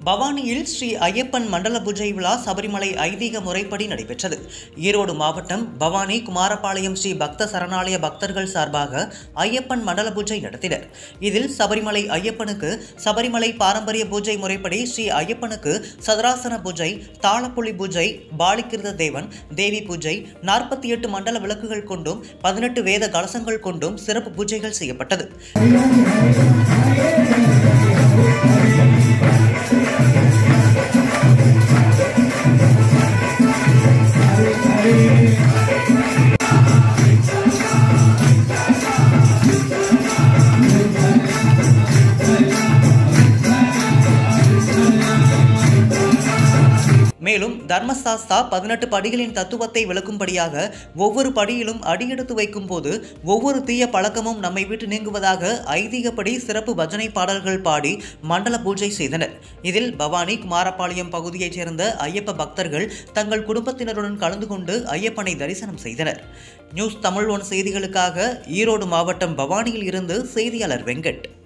பவானியில் ஸ்ரீ ஐயப்பன் மண்டல பூஜை விழா சபரிமலை ஐதீக முறைப்படி நடைபெற்றது ஈரோடு மாவட்டம் பவானி குமாரபாளையம் ஸ்ரீ பக்த சரணாலய பக்தர்கள் சார்பாக ஐயப்பன் மண்டல பூஜை நடத்தினர் இதில் சபரிமலை ஐயப்பனுக்கு சபரிமலை பாரம்பரிய பூஜை முறைப்படி ஸ்ரீ ஐயப்பனுக்கு சதராசன பூஜை தாளப்புலி பூஜை பாலிகிருத தேவன் தேவி பூஜை நாற்பத்தி எட்டு மண்டல விளக்குகள் கொண்டும் பதினெட்டு வேத கலசங்கள் கொண்டும் சிறப்பு பூஜைகள் செய்யப்பட்டது மேலும் தர்மசாஸ்தா பதினெட்டு படிகளின் தத்துவத்தை விளக்கும்படியாக ஒவ்வொரு படியிலும் அடியெடுத்து வைக்கும் போது ஒவ்வொரு தீய பழக்கமும் நம்மை விட்டு நீங்குவதாக ஐதீகப்படி சிறப்பு பஜனை பாடல்கள் பாடி மண்டல பூஜை செய்தனர் இதில் பவானி குமாரபாளையம் பகுதியைச் சேர்ந்த ஐயப்ப பக்தர்கள் தங்கள் குடும்பத்தினருடன் கலந்து கொண்டு ஐயப்பனை தரிசனம் செய்தனர் நியூஸ் தமிழ் ஒன் செய்திகளுக்காக ஈரோடு மாவட்டம் பவானியில் இருந்து செய்தியாளர் வெங்கட்